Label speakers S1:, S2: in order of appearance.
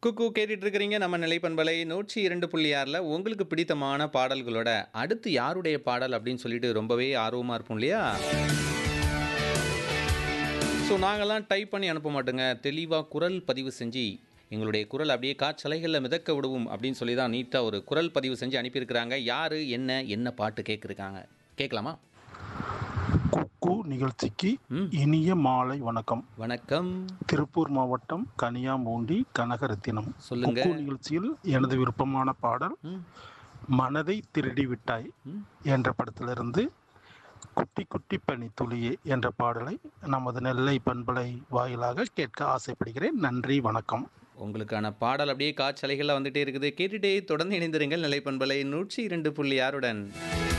S1: குக்கு கேட்டுட்டு இருக்கிறீங்க நம்ம நிலைப்பண்பலை நூற்றி இரண்டு புள்ளி ஆறில் உங்களுக்கு பிடித்தமான பாடல்களோட அடுத்து யாருடைய பாடல் அப்படின்னு சொல்லிட்டு ரொம்பவே ஆர்வமாக இருப்போம் இல்லையா ஸோ நாங்கள்லாம் டைப் பண்ணி அனுப்ப மாட்டோங்க தெளிவாக குரல் பதிவு செஞ்சு எங்களுடைய குரல் அப்படியே காற்றலைகளில் மிதக்க விடுவோம் அப்படின்னு சொல்லி தான் நீட்டாக ஒரு குரல் பதிவு செஞ்சு அனுப்பியிருக்கிறாங்க யார் என்ன என்ன பாட்டு கேட்குறாங்க கேட்கலாமா
S2: குக்கு நிகழ்ச்சிக்கு
S1: ம்.
S2: இனிய மாலை வணக்கம்
S1: வணக்கம்
S2: திருப்பூர் மாவட்டம் கனியாமூண்டி கனகரத்தினம்
S1: சொல்லுங்க.
S2: குக்கு நிகழ்ச்சியில் எனது விருப்பமான பாடல்
S1: ம்
S2: மனதை திருடி விட்டாய்
S1: ம்
S2: என்ற படத்திலிருந்து குட்டி குட்டி பனி துளியே என்ற பாடலை நமது நெல்லை பண்பலை வாயிலாக கேட்க ஆசைப்படுகிறேன் நன்றி வணக்கம்
S1: உங்களுக்கான பாடல் அப்படியே காற்றலைகளில் வந்துட்டே இருக்குது கேட்டுட்டே தொடர்ந்து இணைந்திருங்கள் நிலைப்பண்பலை நூற்றி இரண்டு புள்ளி ஆறுடன்